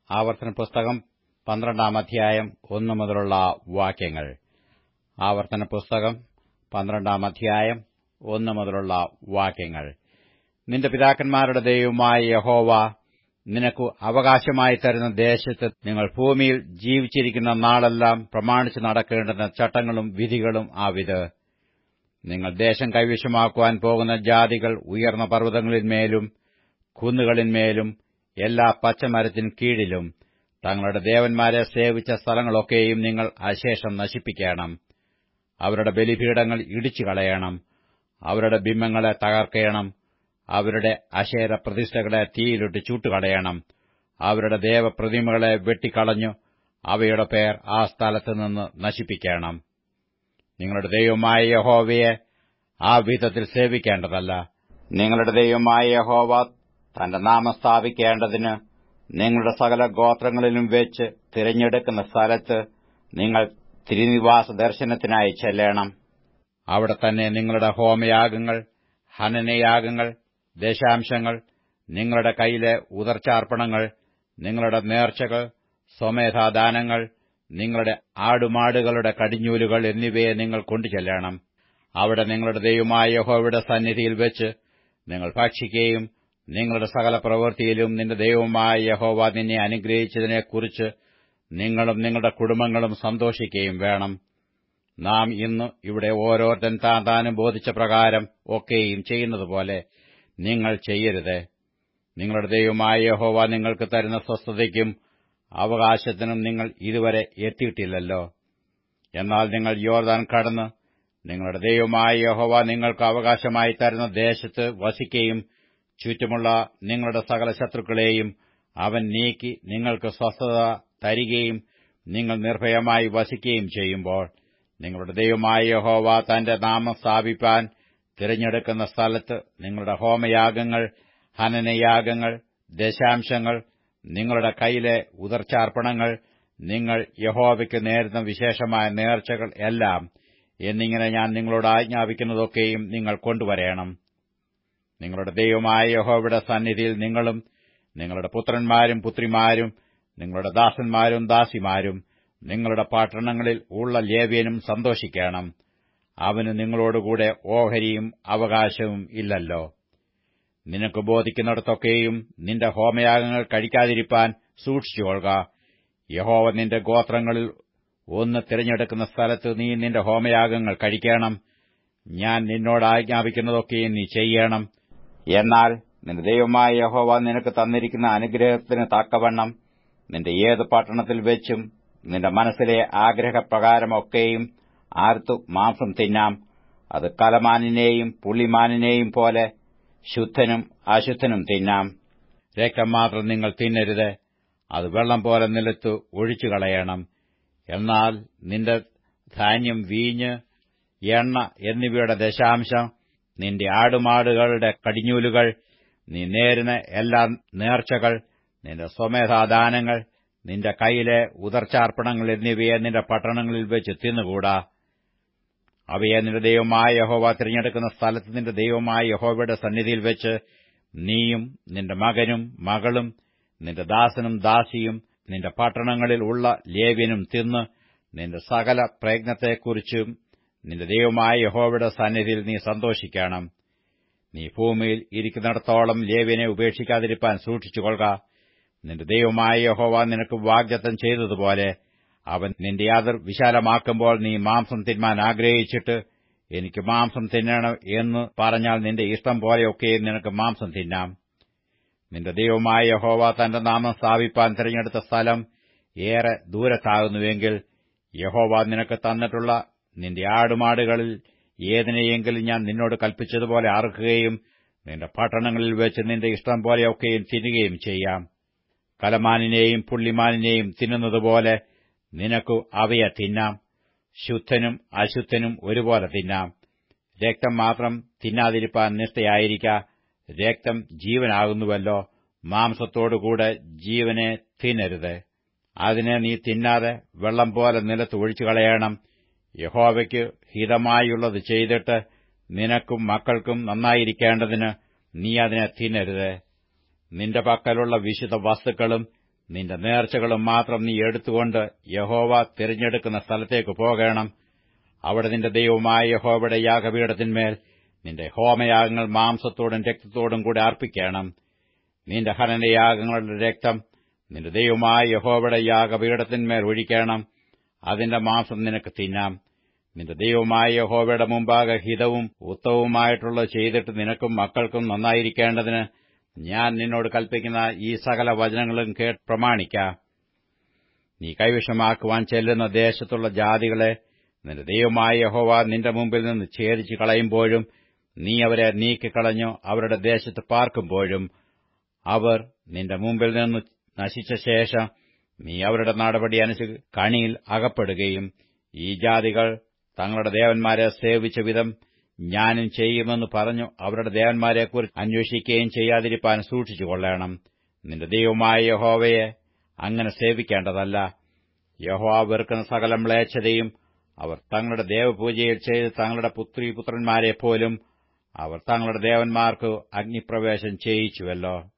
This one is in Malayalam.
ആവർത്തന പുസ്തകം പന്ത്രണ്ടാം അധ്യായം ഒന്നു മുതലുള്ള വാക്യങ്ങൾ ആവർത്തന പുസ്തകം പന്ത്രണ്ടാം അധ്യായം ഒന്നു മുതലുള്ള വാക്യങ്ങൾ നിന്റെ പിതാക്കന്മാരുടെ ദൈവമായ യഹോവ നിനക്കു അവകാശമായി തരുന്ന ദേശത്ത് നിങ്ങൾ ഭൂമിയിൽ ജീവിച്ചിരിക്കുന്ന നാളെല്ലാം പ്രമാണിച്ചു നടക്കേണ്ടുന്ന ചട്ടങ്ങളും വിധികളും ആവിത് നിങ്ങൾ ദേശം കൈവശമാക്കുവാൻ പോകുന്ന ജാതികൾ ഉയർന്ന പർവ്വതങ്ങളിന്മേലും കുന്നുകളിന്മേലും എല്ലാ പച്ചമരത്തിൻ കീഴിലും തങ്ങളുടെ ദേവന്മാരെ സേവിച്ച സ്ഥലങ്ങളൊക്കെയും നിങ്ങൾ അശേഷം നശിപ്പിക്കണം അവരുടെ ബലിപീഠങ്ങൾ ഇടിച്ചു കളയണം അവരുടെ ബിംബങ്ങളെ തകർക്കണം അവരുടെ അശേര പ്രതിഷ്ഠകളെ തീയിലിട്ട് ചൂട്ടുകളയണം അവരുടെ ദേവപ്രതിമകളെ വെട്ടിക്കളഞ്ഞു അവയുടെ പേർ ആ സ്ഥലത്തുനിന്ന് നശിപ്പിക്കണം നിങ്ങളുടെ ദൈവമായ യഹോവയെ ആ വിധത്തിൽ സേവിക്കേണ്ടതല്ല നിങ്ങളുടെ ദൈവമായ യഹോവ തന്റെ നാമം സ്ഥാപിക്കേണ്ടതിന് നിങ്ങളുടെ സകല ഗോത്രങ്ങളിലും വെച്ച് തിരഞ്ഞെടുക്കുന്ന സ്ഥലത്ത് നിങ്ങൾ തിരുനിവാസ ദർശനത്തിനായി ചെല്ലണം അവിടെ തന്നെ നിങ്ങളുടെ ഹോമയാഗങ്ങൾ ഹനനയാഗങ്ങൾ ദേശാംശങ്ങൾ നിങ്ങളുടെ കൈയിലെ ഉദർച്ചാർപ്പണങ്ങൾ നിങ്ങളുടെ നേർച്ചകൾ സ്വമേധാദാനങ്ങൾ നിങ്ങളുടെ ആടുമാടുകളുടെ കടിഞ്ഞൂലുകൾ എന്നിവയെ നിങ്ങൾ കൊണ്ടുചെല്ലണം അവിടെ നിങ്ങളുടെ ദൈവമായ യഹോവയുടെ സന്നിധിയിൽ വെച്ച് നിങ്ങൾ ഭക്ഷിക്കുകയും നിങ്ങളുടെ സകല പ്രവൃത്തിയിലും നിന്റെ ദൈവമായ യഹോവ നിന്നെ അനുഗ്രഹിച്ചതിനെക്കുറിച്ച് നിങ്ങളും നിങ്ങളുടെ കുടുംബങ്ങളും സന്തോഷിക്കുകയും വേണം നാം ഇന്ന് ഇവിടെ ഓരോരുത്തൻ താൻ താനും ബോധിച്ച പ്രകാരം ഒക്കെയും ചെയ്യുന്നതുപോലെ നിങ്ങൾ ചെയ്യരുത് നിങ്ങളുടെ ദൈവമായ യഹോവ നിങ്ങൾക്ക് തരുന്ന സ്വസ്ഥതയ്ക്കും അവകാശത്തിനും നിങ്ങൾ ഇതുവരെ എത്തിയിട്ടില്ലല്ലോ എന്നാൽ നിങ്ങൾ യോർദാൻ കടന്ന് നിങ്ങളുടെ ദൈവമായ യഹോവ നിങ്ങൾക്ക് അവകാശമായി തരുന്ന ദേശത്ത് വസിക്കുകയും ചുറ്റുമുള്ള നിങ്ങളുടെ സകല ശത്രുക്കളെയും അവൻ നീക്കി നിങ്ങൾക്ക് സ്വസ്ഥത തരികയും നിങ്ങൾ നിർഭയമായി വസിക്കുകയും ചെയ്യുമ്പോൾ നിങ്ങളുടെ ദൈവമായ യഹോവ തന്റെ നാമം സ്ഥാപിപ്പാൻ തിരഞ്ഞെടുക്കുന്ന സ്ഥലത്ത് നിങ്ങളുടെ ഹോമയാഗങ്ങൾ ഹനനയാഗങ്ങൾ ദശാംശങ്ങൾ നിങ്ങളുടെ കൈയിലെ ഉദർച്ചാർപ്പണങ്ങൾ നിങ്ങൾ യഹോവയ്ക്ക് നേരുന്ന വിശേഷമായ നേർച്ചകൾ എല്ലാം എന്നിങ്ങനെ ഞാൻ നിങ്ങളോട് ആജ്ഞാപിക്കുന്നതൊക്കെയും നിങ്ങൾ കൊണ്ടുവരേണം നിങ്ങളുടെ ദൈവമായ യഹോവയുടെ സന്നിധിയിൽ നിങ്ങളും നിങ്ങളുടെ പുത്രന്മാരും പുത്രിമാരും നിങ്ങളുടെ ദാസന്മാരും ദാസിമാരും നിങ്ങളുടെ പട്ടണങ്ങളിൽ ഉള്ള ലേവ്യനും സന്തോഷിക്കണം അവന് നിങ്ങളോടുകൂടെ ഓഹരിയും അവകാശവും ഇല്ലല്ലോ നിനക്ക് ബോധിക്കുന്നിടത്തൊക്കെയും നിന്റെ ഹോമയാഗങ്ങൾ കഴിക്കാതിരിപ്പാൻ സൂക്ഷിച്ചുകൊള്ളുക യഹോവ നിന്റെ ഗോത്രങ്ങളിൽ ഒന്ന് തിരഞ്ഞെടുക്കുന്ന സ്ഥലത്ത് നീ നിന്റെ ഹോമയാഗങ്ങൾ കഴിക്കണം ഞാൻ നിന്നോട് ആജ്ഞാപിക്കുന്നതൊക്കെയും നീ ചെയ്യണം എന്നാൽ നിന്റെ ദൈവമായ യഹോവ നിനക്ക് തന്നിരിക്കുന്ന അനുഗ്രഹത്തിന് തക്കവണ്ണം നിന്റെ ഏത് പട്ടണത്തിൽ വെച്ചും നിന്റെ മനസ്സിലെ ആഗ്രഹപ്രകാരമൊക്കെയും ആർത്തു മാംസം തിന്നാം അത് കലമാനിനെയും പുള്ളിമാനിനെയും പോലെ ശുദ്ധനും അശുദ്ധനും തിന്നാം രക്തം മാത്രം നിങ്ങൾ തിന്നരുത് അത് വെള്ളം പോലെ നിലത്ത് ഒഴിച്ചു കളയണം എന്നാൽ നിന്റെ ധാന്യം വീഞ്ഞ് എണ്ണ എന്നിവയുടെ ദശാംശം നിന്റെ ആടുമാടുകളുടെ കടിഞ്ഞൂലുകൾ നീ നേരുന്ന എല്ലാ നേർച്ചകൾ നിന്റെ സ്വമേധാദാനങ്ങൾ നിന്റെ കൈയിലെ ഉദർച്ചാർപ്പണങ്ങൾ എന്നിവയെ നിന്റെ പട്ടണങ്ങളിൽ വെച്ച് തിന്നുകൂടാ അവയെ നിന്റെ ദൈവമായ യഹോവ തിരഞ്ഞെടുക്കുന്ന സ്ഥലത്ത് നിന്റെ ദൈവമായ യഹോവയുടെ സന്നിധിയിൽ വെച്ച് നീയും നിന്റെ മകനും മകളും നിന്റെ ദാസനും ദാസിയും നിന്റെ പട്ടണങ്ങളിൽ ഉള്ള ലേവ്യനും തിന്ന് നിന്റെ സകല പ്രയത്നത്തെക്കുറിച്ചും നിന്റെ ദൈവമായ യഹോവയുടെ സന്നിധിയിൽ നീ സന്തോഷിക്കണം നീ ഭൂമിയിൽ ഇരിക്കുന്നിടത്തോളം ലേവ്യനെ ഉപേക്ഷിക്കാതിരിപ്പാൻ സൂക്ഷിച്ചുകൊള്ളുക നിന്റെ ദൈവമായ യഹോവ നിനക്ക് വാഗ്ദത്തം ചെയ്തതുപോലെ അവൻ നിന്റെ യാതൊർ വിശാലമാക്കുമ്പോൾ നീ മാംസം തിന്മാൻ ആഗ്രഹിച്ചിട്ട് എനിക്ക് മാംസം തിന്നണം എന്ന് പറഞ്ഞാൽ നിന്റെ ഇഷ്ടം പോലെയൊക്കെ നിനക്ക് മാംസം തിന്നാം നിന്റെ ദൈവമായ യഹോവ തന്റെ നാമം സ്ഥാപിപ്പാൻ തിരഞ്ഞെടുത്ത സ്ഥലം ഏറെ ദൂരത്താകുന്നുവെങ്കിൽ യഹോവ നിനക്ക് തന്നിട്ടുള്ള നിന്റെ ആടുമാടുകളിൽ ഏതിനെയെങ്കിലും ഞാൻ നിന്നോട് കൽപ്പിച്ചതുപോലെ അറുക്കുകയും നിന്റെ പട്ടണങ്ങളിൽ വെച്ച് നിന്റെ ഇഷ്ടം പോലെയൊക്കെയും തിന്നുകയും ചെയ്യാം കലമാനിനെയും പുള്ളിമാനിനെയും തിന്നുന്നതുപോലെ നിനക്കു അവയെ തിന്നാം ശുദ്ധനും അശുദ്ധനും ഒരുപോലെ തിന്നാം രക്തം മാത്രം തിന്നാതിരിപ്പാൻ നിഷ്ഠയായിരിക്ക രക്തം ജീവനാകുന്നുവല്ലോ മാംസത്തോടുകൂടെ ജീവനെ തിന്നരുത് അതിനെ നീ തിന്നാതെ വെള്ളം പോലെ നിലത്ത് ഒഴിച്ചു കളയണം യഹോവയ്ക്ക് ഹിതമായുള്ളത് ചെയ്തിട്ട് നിനക്കും മക്കൾക്കും നന്നായിരിക്കേണ്ടതിന് നീ അതിനെ തിന്നരുത് നിന്റെ പക്കലുള്ള വിശുദ്ധ വസ്തുക്കളും നിന്റെ നേർച്ചകളും മാത്രം നീ എടുത്തുകൊണ്ട് യഹോവ തിരഞ്ഞെടുക്കുന്ന സ്ഥലത്തേക്ക് പോകണം അവിടെ നിന്റെ ദൈവമായ യഹോവയുടെ യാഗപീഠത്തിന്മേൽ നിന്റെ ഹോമയാഗങ്ങൾ മാംസത്തോടും രക്തത്തോടും കൂടെ അർപ്പിക്കണം നിന്റെ ഹനനയാഗങ്ങളുടെ രക്തം നിന്റെ ദൈവമായ യഹോവയുടെ യാഗപീഠത്തിന്മേൽ ഒഴിക്കണം അതിന്റെ മാംസം നിനക്ക് തിന്നാം നിന്റെ ദൈവമായ യഹോവയുടെ മുമ്പാകെ ഹിതവും ഉത്തമവുമായിട്ടുള്ളത് ചെയ്തിട്ട് നിനക്കും മക്കൾക്കും നന്നായിരിക്കേണ്ടതിന് ഞാൻ നിന്നോട് കൽപ്പിക്കുന്ന ഈ സകല വചനങ്ങളും കേട്ട് പ്രമാണിക്ക നീ കൈവശമാക്കുവാൻ ചെല്ലുന്ന ദേശത്തുള്ള ജാതികളെ നിന്റെ ദൈവമായ യഹോവ നിന്റെ മുമ്പിൽ നിന്ന് ഛേദിച്ചു കളയുമ്പോഴും നീ അവരെ നീക്കിക്കളഞ്ഞു അവരുടെ ദേശത്ത് പാർക്കുമ്പോഴും അവർ നിന്റെ മുമ്പിൽ നിന്ന് നശിച്ച ശേഷം നീ അവരുടെ നടപടി അനുസരിച്ച് കണിയിൽ അകപ്പെടുകയും ഈ ജാതികൾ തങ്ങളുടെ ദേവന്മാരെ സേവിച്ച വിധം ഞാനും ചെയ്യുമെന്ന് പറഞ്ഞു അവരുടെ ദേവന്മാരെക്കുറിച്ച് അന്വേഷിക്കുകയും ചെയ്യാതിരിപ്പാൻ സൂക്ഷിച്ചുകൊള്ളണം നിന്റെ ദൈവമായ യഹോവയെ അങ്ങനെ സേവിക്കേണ്ടതല്ല യഹോവ വെറുക്കുന്ന സകല മ്ലേച്ഛതയും അവർ തങ്ങളുടെ ദേവപൂജയിൽ ചെയ്ത് തങ്ങളുടെ പുത്രീപുത്രന്മാരെപ്പോലും അവർ തങ്ങളുടെ ദേവന്മാർക്ക് അഗ്നിപ്രവേശം ചെയ്യിച്ചുവല്ലോ